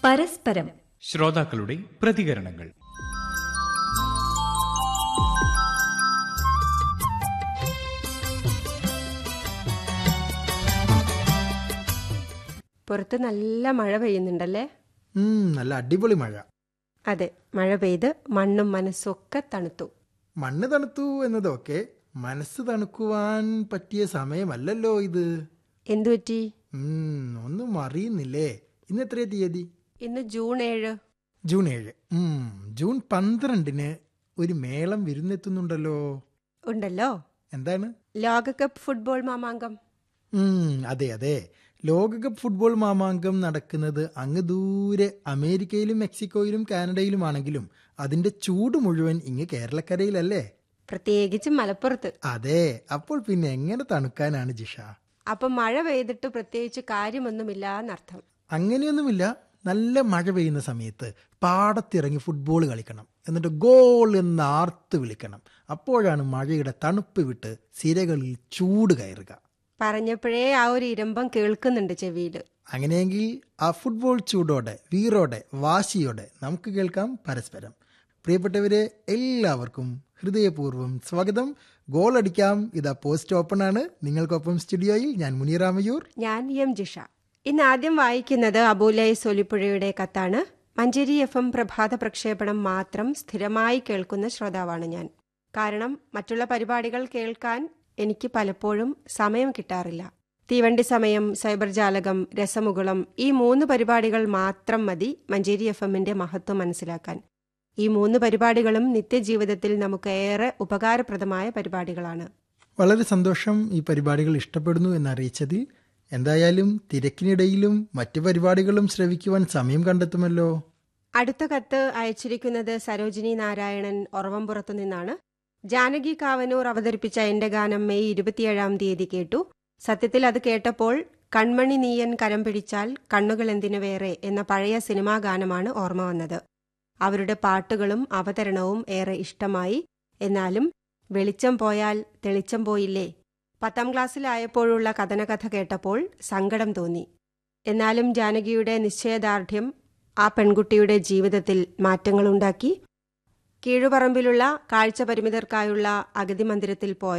പരസ്പരം ശ്രോതാക്കളുടെ പ്രതികരണങ്ങൾ പുറത്ത് നല്ല മഴ പെയ്യുന്നുണ്ടല്ലേ ഉം, നല്ല അടിപൊളി മഴ അതെ മഴ പെയ്ത് മണ്ണും മനസ്സും ഒക്കെ തണുത്തു മണ്ണ് തണുത്തു എന്നതൊക്കെ മനസ്സ് തണുക്കുവാൻ പറ്റിയ സമയമല്ലല്ലോ ഇത് എന്തുപറ്റി ഉം, ഒന്നും അറിയുന്നില്ലേ ഇന്ന് എത്രയാ തീയതി ഇന്ന് ജൂൺ ഏഴ് ജൂൺ ഏഴ് ഉം, ജൂൺ പന്ത്രണ്ടിന് ഒരു മേളം വിരുന്നെത്തുന്നുണ്ടല്ലോ ഉണ്ടല്ലോ എന്താണ് ലോകകപ്പ് ഫുട്ബോൾ മാമാങ്കം ഉം, അതെ അതെ ലോകകപ്പ് ഫുട്ബോൾ മാമാങ്കം നടക്കുന്നത് അങ്ങ് ദൂരെ അമേരിക്കയിലും മെക്സിക്കോയിലും കാനഡയിലുമാണെങ്കിലും അതിന്റെ ചൂട് മുഴുവൻ ഇങ്ങ് കേരളക്കരയിലല്ലേ പ്രത്യേകിച്ച് മലപ്പുറത്ത് അതെ അപ്പോൾ പിന്നെ എങ്ങനെ തണുക്കാനാണ് ജിഷ അപ്പൊ മഴ പെയ്തിട്ട് പ്രത്യേകിച്ച് കാര്യമൊന്നുമില്ല എന്നർത്ഥം അങ്ങനെയൊന്നുമില്ല നല്ല മഴ പെയ്യുന്ന സമയത്ത് പാടത്തിറങ്ങി ഫുട്ബോൾ കളിക്കണം എന്നിട്ട് ഗോൾ എന്ന് ആർത്ത് വിളിക്കണം അപ്പോഴാണ് മഴയുടെ തണുപ്പ് വിട്ട് സിരകളിൽ ചൂട് കയറുക പറഞ്ഞപ്പോഴേ ആ ഒരു ഇരമ്പം കേൾക്കുന്നുണ്ട് ചെവിയില് അങ്ങനെയെങ്കിൽ ആ ഫുട്ബോൾ ചൂടോടെ വീറോടെ വാശിയോടെ നമുക്ക് കേൾക്കാം പരസ്പരം പ്രിയപ്പെട്ടവരെ എല്ലാവർക്കും ഹൃദയപൂർവ്വം സ്വാഗതം ഗോൾ അടിക്കാം ഇതാ പോസ്റ്റ് ഓപ്പൺ ആണ് നിങ്ങൾക്കൊപ്പം സ്റ്റുഡിയോയിൽ ഞാൻ മുനിറാമയൂർ ഞാൻ എം ജിഷ ഇന്ന് ആദ്യം വായിക്കുന്നത് അബൂലൈ സൊലിപ്പുഴയുടെ കത്താണ് മഞ്ചേരി എഫ് എം പ്രഭാത പ്രക്ഷേപണം മാത്രം സ്ഥിരമായി കേൾക്കുന്ന ശ്രോതാവാണ് ഞാൻ കാരണം മറ്റുള്ള പരിപാടികൾ കേൾക്കാൻ എനിക്ക് പലപ്പോഴും സമയം കിട്ടാറില്ല തീവണ്ടി സമയം സൈബർ ജാലകം രസമുകുളം ഈ മൂന്ന് പരിപാടികൾ മാത്രം മതി മഞ്ചേരി എഫ് എമ്മിന്റെ മഹത്വം മനസ്സിലാക്കാൻ ഈ മൂന്ന് പരിപാടികളും നിത്യജീവിതത്തിൽ നമുക്ക് ഏറെ ഉപകാരപ്രദമായ പരിപാടികളാണ് വളരെ സന്തോഷം ഈ പരിപാടികൾ ഇഷ്ടപ്പെടുന്നു എന്നറിയിച്ചതിൽ എന്തായാലും തിരക്കിനിടയിലും മറ്റു പരിപാടികളും ശ്രവിക്കുവാൻ സമയം കണ്ടെത്തുമല്ലോ അടുത്ത കത്ത് അയച്ചിരിക്കുന്നത് സരോജിനി നാരായണൻ ഒറവംപുറത്തു നിന്നാണ് ജാനകി കാവനൂർ അവതരിപ്പിച്ച എന്റെ ഗാനം മെയ് ഇരുപത്തിയേഴാം തീയതി കേട്ടു സത്യത്തിൽ അത് കേട്ടപ്പോൾ കൺമണി നീയൻ കരം പിടിച്ചാൽ കണ്ണുകൾ എന്തിനു വേറെ എന്ന പഴയ സിനിമാ ഗാനമാണ് ഓർമ്മ വന്നത് അവരുടെ പാട്ടുകളും അവതരണവും ഏറെ ഇഷ്ടമായി എന്നാലും വെളിച്ചം പോയാൽ തെളിച്ചം പോയില്ലേ പത്താം ക്ലാസ്സിലായപ്പോഴുള്ള കഥനകഥ കേട്ടപ്പോൾ സങ്കടം തോന്നി എന്നാലും ജാനകിയുടെ നിശ്ചയദാർഢ്യം ആ പെൺകുട്ടിയുടെ ജീവിതത്തിൽ മാറ്റങ്ങളുണ്ടാക്കി കീഴുപറമ്പിലുള്ള കാഴ്ച പരിമിതർക്കായുള്ള അഗതി മന്ദിരത്തിൽ പോയ